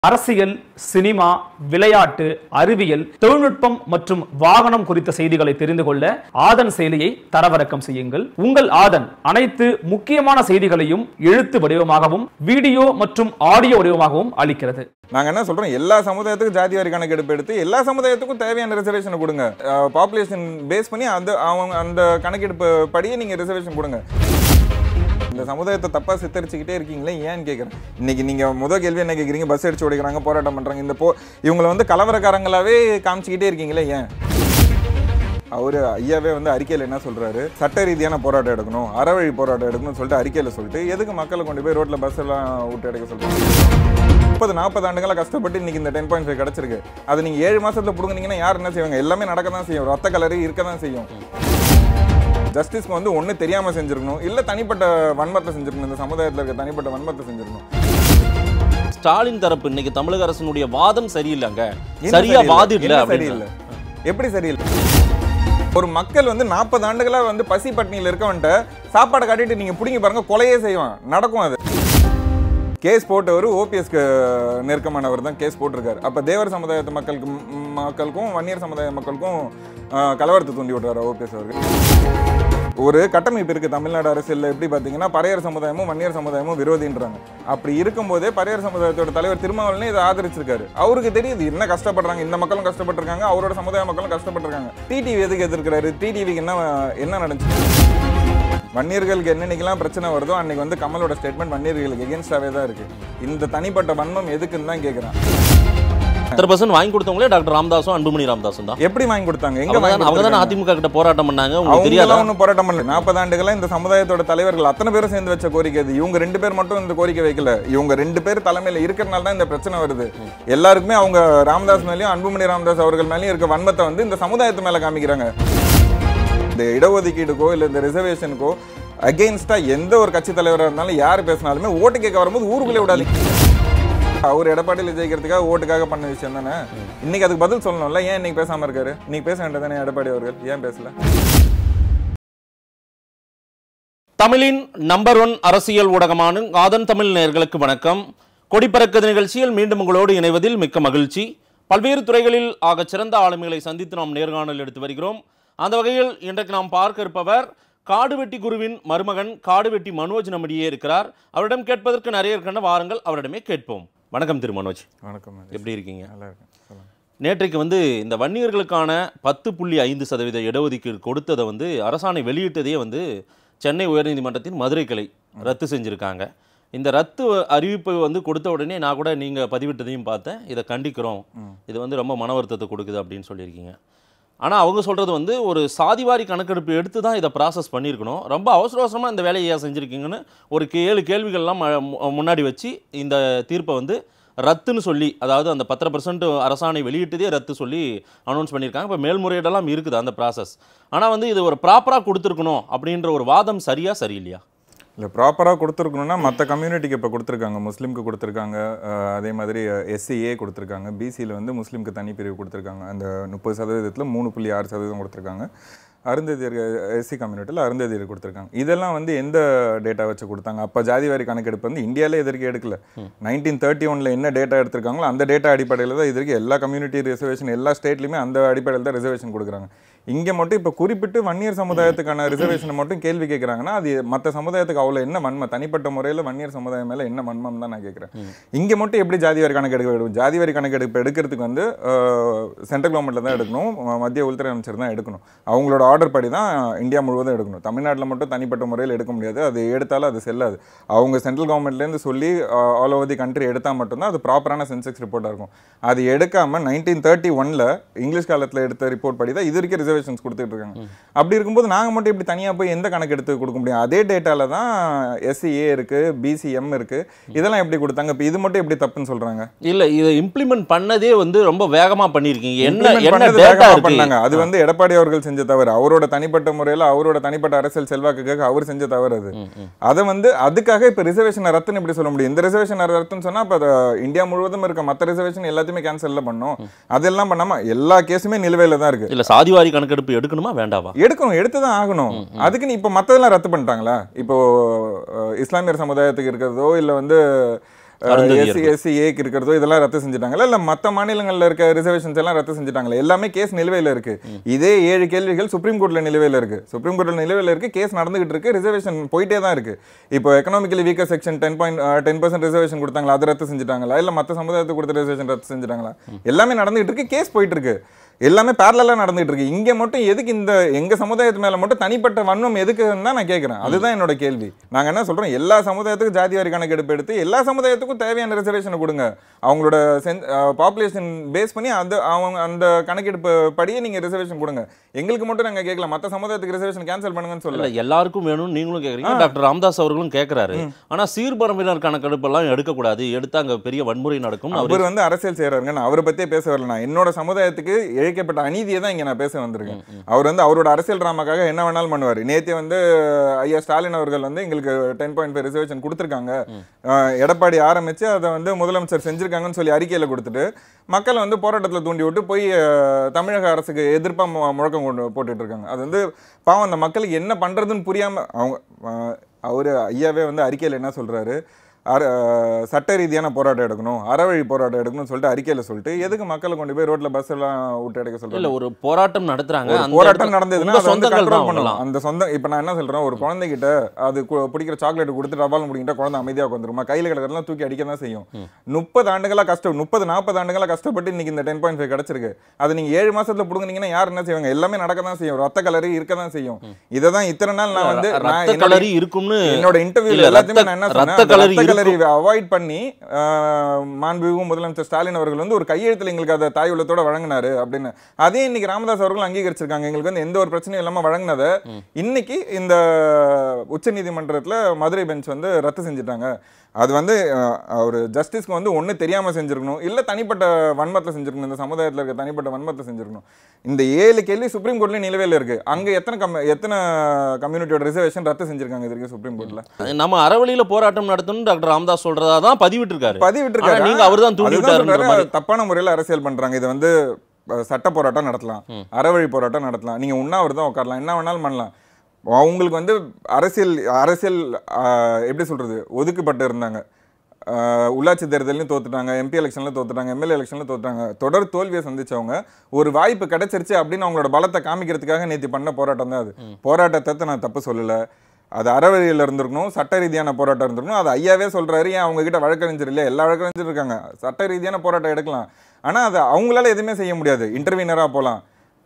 அரசியல் சினிமா விளையாட்டு அறிவியல் தொழில்நுட்பம் மற்றும் வாகனம் குறித்த செய்திகளை தெரிந்து கொள்ள ஆதன் செயலியை தரவிறக்கம் செய்யுங்கள் உங்கள் ஆதன் அனைத்து முக்கியமான செய்திகளையும் எழுத்து வடிவமாகவும் வீடியோ மற்றும் ஆடியோ வடிவமாகவும் அளிக்கிறது நாங்க என்ன சொல்றோம் எல்லா சமுதாயத்துக்கும் ஜாதி வாரி கணக்கெடுப்பு எடுத்து எல்லா சமுதாயத்துக்கும் தேவையான ரிசர்வேஷனை கொடுங்க பாப்புலேஷன் பேஸ் பண்ணி அந்த அவங்க அந்த கணக்கெடுப்பு படியே நீங்க ரிசர்வேஷன் கொடுங்க இந்த சமுதாயத்தை தப்பா சித்தரிச்சுக்கிட்டே இருக்கீங்களே ஏன்னு கேட்குறேன் இன்னைக்கு நீங்க முத கேள்வி என்ன கேட்குறீங்க பஸ் அடிச்சு உடைக்கிறாங்க போராட்டம் பண்றாங்க இந்த போ இவங்களை வந்து கலவரக்காரங்களாவே காமிச்சிக்கிட்டே இருக்கீங்களே ஏன் அவரு ஐயாவே வந்து அறிக்கையில் என்ன சொல்றாரு சட்ட ரீதியான போராட்டம் எடுக்கணும் அறவழி போராட்டம் எடுக்கணும்னு சொல்லிட்டு அறிக்கையில் சொல்லிட்டு எதுக்கு மக்களை கொண்டு போய் ரோட்ல பஸ் எல்லாம் விட்டு எடுக்க சொல்றாங்க முப்பது நாற்பது ஆண்டுகளா கஷ்டப்பட்டு இன்னைக்கு இந்த டென் பாயிண்ட் ஃபைவ் கிடச்சிருக்கு அது நீங்க ஏழு மாசத்துல பிடுங்குனீங்கன்னா யார் என்ன செய்வாங்க எல்லாமே நடக்க தான் செய்யும் ரத்த கலரி இருக்க தான் செய்யும் ஜஸ்டிஸ்க்கு வந்து ஒண்ணு தெரியாம செஞ்சிருக்கணும் இல்ல தனிப்பட்ட வன்மத்தை செஞ்சிருக்கணும் இந்த சமுதாயத்துல இருக்க தனிப்பட்ட வன்மத்தை செஞ்சிருக்கணும் ஸ்டாலின் தரப்பு இன்னைக்கு தமிழக அரசினுடைய வாதம் சரியில்லைங்க என்ன சரியா சரியில்லை? வாதிடல என்ன அப்படின்னு சரியில்லை எப்படி சரியில்லை ஒரு மக்கள் வந்து நாற்பது ஆண்டுகளா வந்து பசி பட்டினியில் இருக்கவன்ட்ட சாப்பாடை காட்டிட்டு நீங்க பிடிங்கி பாருங்க கொலையே செய்வான் நடக்கும் அது கேஸ் போட்டவர் ஓபிஎஸ்க்கு நெருக்கமானவர் தான் கேஸ் போட்டிருக்காரு அப்ப தேவர் சமுதாயத்து மக்களுக்கு ம், மக்களுக்கும் வன்னியர் சமுதாய மக்களுக்கும் ஆ, கலவரத்தை தூண்டி விட்டுறாரு ஓபிஎஸ் அவர்கள் ஒரு கட்டமைப்பு இருக்கு தமிழ்நாடு அரசியல்ல எப்படி பாத்தீங்கன்னா பறையர் சமுதாயமும் வன்னியர் சமுதாயமும் விரோதின்றாங்க அப்படி இருக்கும்போதே பறையர் சமுதாயத்தோட தலைவர் திருமாவளவனே இதை ஆதரிச்சிருக்காரு அவருக்கு தெரியுது என்ன கஷ்டப்படுறாங்க இந்த மக்களும் கஷ்டப்பட்டிருக்காங்க அவரோட சமுதாய மக்களும் கஷ்டப்பட்டிருக்காங்க டிடிவி எதுக்கு எதிர்க்கிறாரு டிடிவிக்கு என்ன என்ன நடந்துச்சு வன்னியர்களுக்கு என்னன்னைக்கெல்லாம் பிரச்சனை வருதோ அன்னைக்கு வந்து கமலோட ஸ்டேட்மெண்ட் வன்னியர்களுக்கு எகென்ஸ்டாவே தான் இருக்கு இந்த தனிப்பட்ட வன்மம் எதுக்குன்னு தான் கேக்குறான் பத்து பர்சன்ட் வாங்கி கொடுத்தவங்களே டாக்டர் ராமதாஸும் அன்புமணி ராமதாஸும் தான் எப்படி வாங்கி கொடுத்தாங்க எங்க அவங்க வாங்கி தான் அவங்க தானே கொடுத்தாங்க? அதிமுக கிட்ட போராட்டம் பண்ணாங்க உங்களுக்கு அவங்க தெரியாதா எல்லாம் ஒன்றும் போராட்டம் பண்ணல நாற்பது ஆண்டுகளா இந்த சமுதாயத்தோட தலைவர்கள் அத்தனை பேரும் சேர்ந்து வச்ச கோரிக்கை இது இவங்க ரெண்டு பேர் மட்டும் இந்த கோரிக்கை வைக்கல இவங்க ரெண்டு பேர் தலைமையில இருக்கிறனால தான் இந்த பிரச்சனை வருது எல்லாருக்குமே அவங்க ராமதாஸ் மேலயும் அன்புமணி ராமதாஸ் அவர்கள் மேலயும் இருக்க வன்மத்தை வந்து இந்த சமுதாயத்து மேல காமிக்கிறாங்க இந்த இடஒதுக்கீடுக்கோ இல்ல இந்த ரிசர்வேஷனுக்கோ அகெயின்ஸ்டா எந்த ஒரு கட்சி தலைவராக இருந்தாலும் யார் பேசினாலுமே ஓட்டு கேட்க வரும்போது ஊருக்குள்ளே விடாது அவர் எடப்பாடியில் ஜெயிக்கிறதுக்காக ஓட்டுக்காக பண்ண விஷயம் தானே இன்னைக்கு அதுக்கு பதில் சொல்லணும்ல ஏன் இன்னைக்கு பேசாம இருக்காரு இன்னைக்கு பேச வேண்டியதானே எடப்பாடி அவர்கள் ஏன் பேசல தமிழின் நம்பர் ஒன் அரசியல் ஊடகமான ஆதன் தமிழ் நேயர்களுக்கு வணக்கம் கொடிப்பறக்குது நிகழ்ச்சியில் மீண்டும் உங்களோடு இணைவதில் மிக்க மகிழ்ச்சி பல்வேறு துறைகளில் ஆகச் சிறந்த ஆளுமைகளை சந்தித்து நாம் நேர்காணல் எடுத்து வருகிறோம் அந்த வகையில் இன்றைக்கு நாம் பார்க்க இருப்பவர் காடுவெட்டி குருவின் மருமகன் காடுவெட்டி மனோஜ் நம்மிடையே இருக்கிறார் அவரிடம் கேட்பதற்கு நிறைய இருக்கின்ற வாருங்கள் அவரிடமே கேட்போம் வணக்கம் திரு மனோஜ் வணக்கம் மகேஷ். எப்படி இருக்கீங்க நல்லா இருக்கேன் சொல்லுங்க. நேற்றைக்கு வந்து இந்த வன்னியர்களுக்கான பத்து புள்ளி ஐந்து சதவீத இடஒதுக்கீடு கொடுத்ததை வந்து அரசாணை வெளியிட்டதையே வந்து சென்னை உயர்நீதிமன்றத்தின் மதுரை கிளை ரத்து செஞ்சுருக்காங்க இந்த ரத்து அறிவிப்பு வந்து கொடுத்த உடனே நான் கூட நீங்கள் பதிவிட்டதையும் பார்த்தேன் இதை கண்டிக்கிறோம் இது வந்து ரொம்ப மன வருத்தத்தை கொடுக்குது அப்படின்னு சொல்லியிருக்கீங்க ஆனால் அவங்க சொல்கிறது வந்து ஒரு சாதிவாரி கணக்கெடுப்பு எடுத்து தான் இதை ப்ராசஸ் பண்ணியிருக்கணும் ரொம்ப அவசர அவசரமாக இந்த வேலையை ஏன் செஞ்சுருக்கீங்கன்னு ஒரு கே- ஏழு கேள்விகள்லாம் ம- மு- முன்னாடி வச்சு இந்த தீர்ப்பை வந்து ரத்துன்னு சொல்லி அதாவது அந்த பத்தரை பர்சன்ட் அரசாணை வெளியிட்டதே ரத்து சொல்லி அனௌன்ஸ் பண்ணியிருக்காங்க இப்போ மேல்முறையீடெல்லாம் இருக்குது அந்த ப்ராசஸ் ஆனால் வந்து இது ஒரு ப்ராப்பராக கொடுத்துருக்கணும் அப்படின்ற ஒரு வாதம் சரியா சரியில்லையா இல்ல ப்ராப்பராக கொடுத்துருக்கணும்னா மற்ற கம்யூனிட்டிக்கு இப்போ கொடுத்துருக்காங்க முஸ்லீம்க்கு கொடுத்துருக்காங்க அஹ், அதே மாதிரி எஸ்சிஏ கொடுத்துருக்காங்க பிசியில் வந்து முஸ்லீம்க்கு தனி பிரிவு கொடுத்துருக்காங்க அந்த முப்பது சதவீதத்தில் மூணு புள்ளி ஆறு சதவீதம் கொடுத்துருக்காங்க அருந்ததியர் எஸ்சி கம்யூனிட்டியில் அருந்ததியர் கொடுத்துருக்காங்க இதெல்லாம் வந்து எந்த டேட்டா வச்சு கொடுத்தாங்க அப்போ ஜாதிவாரி கணக்கெடுப்பு வந்து இந்தியாவிலே இதற்கு எடுக்கல நைன்டீன் தேர்ட்டி ஒனில் என்ன டேட்டா எடுத்திருக்காங்களோ அந்த டேட்டா அடிப்படையில் தான் இதற்கு எல்லா கம்யூனிட்டி ரிசர்வேஷன் எல்லா ஸ்டேட்லையுமே அந்த அடிப்படையில் தான் ரிசர்வேஷன் கொடுக்குறாங்க இங்கே மட்டும் இப்போ குறிப்பிட்டு வன்னியர் சமுதாயத்துக்கான ரிசர்வேஷனை மட்டும் கேள்வி கேட்குறாங்கன்னா அது மற்ற சமுதாயத்துக்கு அவ்வளோ என்ன வன்மை தனிப்பட்ட முறையில் வன்னியர் சமுதாயம் மேலே என்ன வன்மம் தான் நான் கேட்குறேன் இங்கே மட்டும் எப்படி ஜாதிவாரி கணக்கெடுப்பு எடுக்கும் ஜாதிவாரி கணக்கெடுப்பு எடுக்கிறதுக்கு வந்து சென்ட்ரல் கவர்மெண்ட்டில் தான் எடுக்கணும் ம- மத்திய உள்துறை அமைச்சர் தான் எடுக்கணும் அவங்களோட ஆர்டர் படி தான் இந்தியா முழுவதும் எடுக்கணும் தமிழ்நாட்டில் மட்டும் தனிப்பட்ட முறையில் எடுக்க முடியாது அது எடுத்தாலும் அது செல்லாது அவங்க சென்ட்ரல் கவர்மெண்ட்லேருந்து சொல்லி ஆல் ஓவர் தி கண்ட்ரி எடுத்தால் மட்டும்தான் அது ப்ராப்பரான சென்செக்ஸ் ரிப்போர்ட்டாக இருக்கும் அது எடுக்காமல் நைன்டீன் தேர்ட்டி ஒனில் இங்கிலீஷ் காலத்தில் எடுத்த ரிப்போர்ட் படி தான் இது வரைக்கும் ரிசர்வேஷன்ஸ் கொடுத்துட்டு இருக்காங்க அப்படி இருக்கும்போது நாங்கள் மட்டும் இப்படி தனியாக போய் எந்த கணக்கு எடுத்து கொடுக்க முடியும் அதே டேட்டால தான் எஸ்சிஏ இருக்குது பிசிஎம் இருக்குது இதெல்லாம் எப்படி கொடுத்தாங்க இப்போ இது மட்டும் எப்படி தப்புன்னு சொல்கிறாங்க இல்லை இதை இம்ப்ளிமெண்ட் பண்ணதே வந்து ரொம்ப வேகமாக பண்ணியிருக்கீங்க என்ன Implement என்ன பண்ணது டேட்டா வேகமா இருக்கு பண்ணாங்க அது வந்து எடப்பாடி அவர்கள் செஞ்ச தவறு அவரோட தனிப்பட்ட முறையில அவரோட தனிப்பட்ட அரசியல் செல்வாக்குக்காக அவர் செஞ்ச தவறு அது அதை வந்து அதுக்காக இப்ப ரிசர்வேஷன் ரத்துன்னு எப்படி சொல்ல முடியும் இந்த ரிசர்வேஷன் ரத்துன்னு சொன்னா இப்ப அது இந்தியா முழுவதும் இருக்க மத்த ரிசர்வேஷன் எல்லாத்தையுமே கேன்சல்ல பண்ணோம் அதெல்லாம் பண்ணாம எல்லா கேஸுமே நிலுவையில தான் இருக்கு இல்லை சாதிவாரி கணக்கெடுப்பு எடுக்கணுமா வேண்டாவா எடுக்கணும் எடுத்து தான் ஆகணும் அதுக்கு நீ இப்போ மற்றதெல்லாம் ரத்து பண்ணிட்டாங்களா இப்போ அஹ், இஸ்லாமியர் சமுதாயத்துக்கு இருக்கிறதோ இல்லை வந்து எஸ்சி அருந்ததியர்கள். எஸ்சி ஏக்கு இருக்கிறதோ இதெல்லாம் ரத்து செஞ்சுட்டாங்களா இல்ல மத்த மாநிலங்கள்ல இருக்க ரிசர்வேஷன்ஸ் எல்லாம் ரத்து செஞ்சுட்டாங்களா எல்லாமே கேஸ் நிலுவையில இருக்கு இதே ஏழு கேள்விகள் சுப்ரீம் கோர்ட்ல நிலுவையில இருக்கு சுப்ரீம் கோர்ட்ல நிலுவையில இருக்கு கேஸ் நடந்துகிட்டு இருக்கு ரிசர்வேஷன் போயிட்டே தான் இருக்கு இப்போ economically weaker section ten point ten percent reservation கொடுத்தாங்களா அது ரத்து செஞ்சுட்டாங்களா இல்ல மத்த சமுதாயத்துக்கு கொடுத்த ரிசர்வேஷன் ரத்து செஞ்சுட்டாங்களா எல்லாமே நடந்துகிட்டு இருக்கு கேஸ் போயிட்டு இருக்கு எல்லாமே பேரலா நடந்துட்டு இருக்கு இங்க மட்டும் எதுக்கு இந்த எங்க சமுதாயத்து மேல மட்டும் தனிப்பட்ட வன்மம் எதுக்குன்னு தான் நான் கேட்கறேன் அதுதான் என்னோட கேள்வி நாங்க என்ன சொல்றோம் எல்லா சமுதாயத்துக்கும் ஜாதி வாரி கணக்கெடுப்பு எடுத்து எல்லா சமுதாயத்துக்கும் தேவையான ரிசர்வேஷனை கொடுங்க அவங்களோட பாப்புலேஷன் பேஸ் பண்ணி அந்த அவங்க அந்த கணக்கெடுப்பு படியே நீங்க ரிசர்வேஷன் கொடுங்க எங்களுக்கு மட்டும் நாங்க கேட்கல மத்த சமுதாயத்துக்கு ரிசர்வேஷன் கேன்சல் பண்ணுங்கன்னு இல்ல சொல்லல எல்லாருக்கும் வேணும்னு நீங்களும் கேக்குறீங்க டாக்டர் ராமதாஸ் அவர்களும் கேக்குறாரு ஆனா சீர்பரம்பினர் கணக்கெடுப்பெல்லாம் எடுக்கக்கூடாது எடுத்தா அங்க பெரிய வன்முறை நடக்கும் அவர் வந்து அரசியல் செய்யறாருங்க நான் அவரை பத்தியே பேச வரல நான் என்னோட சமுதாயத்துக்கு இழைக்கப்பட்ட அநீதியை தான் இங்க நான் பேச வந்திருக்கேன் அவர் வந்து அவரோட அரசியல் டிராமாக்காக என்ன வேணாலும் பண்ணுவார் நேத்து வந்து ஐயா ஸ்டாலின் அவர்கள் வந்து எங்களுக்கு டென் பாயிண்ட் ஃபைவ் ரிசர்வேஷன் கொடுத்துருக்காங்க அஹ், எடப்பாடி ஆரம்பிச்சு அதை வந்து முதலமைச்சர் செஞ்சிருக்காங்கன்னு சொல்லி அறிக்கையில கொடுத்துட்டு மக்களை வந்து போராட்டத்துல தூண்டி விட்டு போய் அஹ், தமிழக அரசுக்கு எதிர்ப்பா மு- முழக்கம் கொண்டு போட்டுட்டு இருக்காங்க அது வந்து பாவம் அந்த மக்களுக்கு என்ன பண்றதுன்னு புரியாம அவங்க அஹ், அவரு ஐயாவே வந்து அறிக்கையில என்ன சொல்றாரு அர அஹ் சட்ட ரீதியான போராட்டம் எடுக்கணும் அறவழி போராட்டம் எடுக்கணும்னு சொல்லிட்டு அறிக்கையில சொல்லிட்டு எதுக்கு மக்களை கொண்டு போய் ரோட்ல பஸ் எல்லாம் விட்டு எடுக்க இல்ல சொல்றாங்க ஒரு போராட்டம் நடத்துறாங்க ஒரு அந்த போராட்டம் இடத்துல நடந்ததுன்னா உங்க அதை வந்து சொந்தங்கள் control தான் பண்ணலாம் அவங்கலாம். அந்த சொந்த இப்ப நான் என்ன சொல்றேன் ஒரு குழந்தைகிட்ட அது கு- பிடிக்கிற சாக்லேட் கொடுத்து டபால் முடிக்கிட்ட குழந்தை அமைதியா உட்காந்துருமா கையில கிடக்கிறதெல்லாம் தூக்கி அடிக்க தான் செய்யும் முப்பது ஆண்டுகளா கஷ்டம் முப்பது நாற்பது ஆண்டுகளா கஷ்டப்பட்டு இன்னைக்கு இந்த டென் பாயிண்ட் ஃபைவ் கிடைச்சிருக்கு அது நீங்க ஏழு மாசத்துல புடுங்குனீங்கன்னா யார் என்ன செய்வாங்க எல்லாமே நடக்க தான் செய்யும் ரத்த கலரி இருக்க தான் செய்யும் இதை தான் இத்தனை நாள் நான் வந்து நான் ரத்த என்னோட- கலரி இருக்கும்னு என்னோட இன்டர்வியூல இல்ல, எல்லாத்தையுமே ரத்த- நான் என்ன ரத்த சொன்னேன் அந்த கலரி ரத்த கலரி அவாய்ட் பண்ணி ஆஹ், மாண்புமிகு முதலமைச்சர் ஸ்டாலின் அவர்கள் வந்து ஒரு கையெழுத்துல எங்களுக்கு அதை தாய் உள்ளத்தோட வழங்கினாரு அப்படின்னு அதே இன்னைக்கு ராமதாஸ் அவர்கள் அங்கீகரிச்சிருக்காங்க எங்களுக்கு வந்து எந்த ஒரு பிரச்சனையும் இல்லாம வழங்கினதை இன்னைக்கு இந்த உச்ச நீதிமன்றத்துல மதுரை பெஞ்ச் வந்து ரத்து செஞ்சுட்டாங்க அது வந்து ஆஹ், ஒரு ஜஸ்டிஸ்க்கு வந்து ஒண்ணு தெரியாம செஞ்சிருக்கணும் இல்ல தனிப்பட்ட வன்மத்தை செஞ்சிருக்கணும் இந்த சமுதாயத்துல இருக்க தனிப்பட்ட வன்மத்தை செஞ்சிருக்கணும் இந்த ஏழு கேள்வி சுப்ரீம் கோர்ட்ல நிலுவையில இருக்கு அங்க எத்தனை கம் எத்தனை கம்யூனிட்டியோட ரிசர்வேஷன் ரத்து செஞ்சிருக்காங்க இது வரைக்கும் சுப்ரீம் கோர்ட்ல நம்ம அறவழியில போராட்டம் நடத்தணும் டாக்டர் ராமதாஸ் சொல்றதா தான் பதிவிட்டிருக்காரு பதிவிட்டிருக்காரு ஆனா நீங்க அவர்தான் தூண்டி அதுதான் விட்டாருன்ற சொல்றாரு, மாதிரி. தப்பான முறையில அரசியல் பண்றாங்க இது வந்து அஹ், சட்ட போராட்டம் நடத்தலாம் அறவழி போராட்டம் நடத்தலாம் நீங்க உண்ணாவிரதம் உட்காரலாம் என்ன வேணாலும் பண்ணலாம் அவங்களுக்கு வந்து அரசியல் அரசியல் அஹ், எப்படி சொல்றது ஒதுக்கப்பட்டு இருந்தாங்க அஹ், உள்ளாட்சி தேர்தலையும் தோத்துட்டாங்க எம்பி எலெக்ஷன்ல தோத்துட்டாங்க எம்எல்ஏ எலெக்ஷன்ல தோத்துட்டாங்க தொடர் தோல்வியை சந்திச்சவங்க ஒரு வாய்ப்பு கிடைச்சிருச்சு அப்படின்னு அவங்களோட பலத்தை காமிக்கிறதுக்காக நேத்தி பண்ண போராட்டம் தான் அது போராட்டத்தை நான் தப்பு சொல்லல அது அறவழியில் இருந்திருக்கணும் சட்ட ரீதியான போராட்டம் இருந்திருக்கணும் அது ஐயாவே சொல்றாரு ஏன் அவங்க கிட்ட வழக்கறிஞர் இல்லை எல்லா வழக்கறிஞர் இருக்காங்க சட்ட ரீதியான போராட்டம் எடுக்கலாம் ஆனா அது அவங்களால எதுவுமே செய்ய முடியாது இன்டர்வீனரா போகலாம்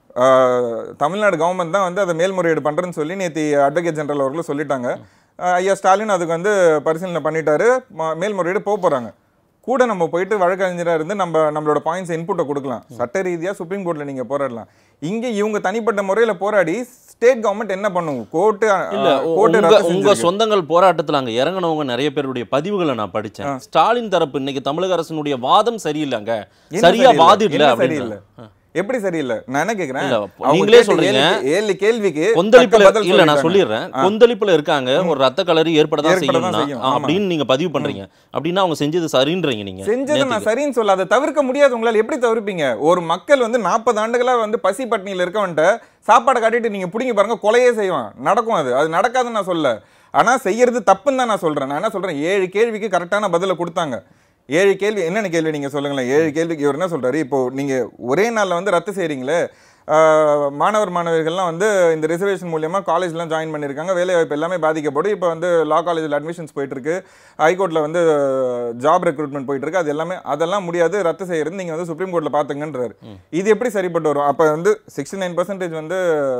தமிழ்நாடு கவர்மெண்ட் தான் வந்து அதை மேல்முறையீடு பண்றேன்னு சொல்லி நேற்று அட்வொகேட் ஜெனரல் அவர்களும் சொல்லிட்டாங்க ஆஹ் ஐயா ஸ்டாலின் அதுக்கு வந்து பரிசீலனை பண்ணிட்டாரு ம- மேல்முறையீடு போக போறாங்க கூட நம்ம போயிட்டு வழக்கறிஞராக இருந்து நம்ம நம்மளோட பாயிண்ட்ஸ் இன்புட்டை கொடுக்கலாம் சட்ட ரீதியா சுப்ரீம் கோர்ட்ல நீங்க போராடலாம் இங்க இவங்க தனிப்பட்ட முறையில போராடி ஸ்டேட் கவர்மெண்ட் என்ன பண்ணும் கோர்ட்டு இல்ல உ- கோர்ட்டு உங்க ரத்து உங்க செஞ்சிருக்கு. சொந்தங்கள் போராட்டத்துல அங்க இறங்குனவங்க நிறைய பேருடைய பதிவுகளை நான் படிச்சேன் ஸ்டாலின் தரப்பு இன்னைக்கு தமிழக அரசினுடைய வாதம் சரியில்லைங்க என்ன சரியா சரியில்லை? வாதிடல என்ன அப்படின்னு சரியில்லை எப்படி சரியில்லை நான் என்ன கேக்குறேன் இல்ல, அவங்க நீங்களே கேட்ட சொல்றீங்க. ஏழு- ஏழு கேள்விக்கு கொந்தளிப்புல தக்க பதில் இல்ல நான் சொல்லிட்டாங்க. சொல்லிடுறேன் ஆ. கொந்தளிப்புல இருக்காங்க ஒரு ரத்த கலரி ஏற்படதான் ஏற்படதான் செய்யும்னா செய்யும், ஆ, ஆமா. அப்படின்னு நீங்க பதிவு பண்றீங்க அப்படின்னா அவங்க செஞ்சது சரின்றீங்க நீங்க செஞ்சதை நான் நேத்துக்கு. சரின்னு சொல்ல அதை தவிர்க்க முடியாது உங்களால எப்படி தவிர்ப்பீங்க ஒரு மக்கள் வந்து நாற்பது ஆண்டுகளா வந்து பசி பட்டினியில இருக்கவன்ட்ட சாப்பாடை காட்டிட்டு நீங்க புடிங்க பாருங்க கொலையே செய்வான் நடக்கும் அது அது நடக்காதுன்னு நான் சொல்ல ஆனா செய்யறது தப்புன்னு தான் நான் சொல்றேன் நான் என்ன சொல்றேன் ஏழு கேள்விக்கு கரெக்டான பதிலை கொடுத்தாங்க ஏழு கேள்வி என்னென்ன கேள்வி நீங்க சொல்லுங்களேன் ஏழு கேள்விக்கு இவர் என்ன சொல்றாரு இப்போ நீங்க ஒரே நாள்ல வந்து ரத்து செய்றீங்களே ஆஹ், மாணவர் மாணவிகள்லாம் வந்து இந்த ரிசர்வேஷன் மூலியமா காலேஜ்லாம் ஜாயின் பண்ணியிருக்காங்க வேலை வாய்ப்பு எல்லாமே பாதிக்கப்படும் இப்போ வந்து லா காலேஜில் அட்மிஷன்ஸ் போயிட்டு இருக்கு ஹைகோர்ட்ல வந்து ஜாப் ரெக்ரூட்மெண்ட் போயிட்டு இருக்கு அது எல்லாமே அதெல்லாம் முடியாது ரத்து செய்யறது நீங்க வந்து சுப்ரீம் கோர்ட்ல பாத்துங்கன்றாரு இது எப்படி சரிப்பட்டு வரும் அப்ப வந்து சிக்ஸ்டி நைன் பர்சன்டேஜ் வந்து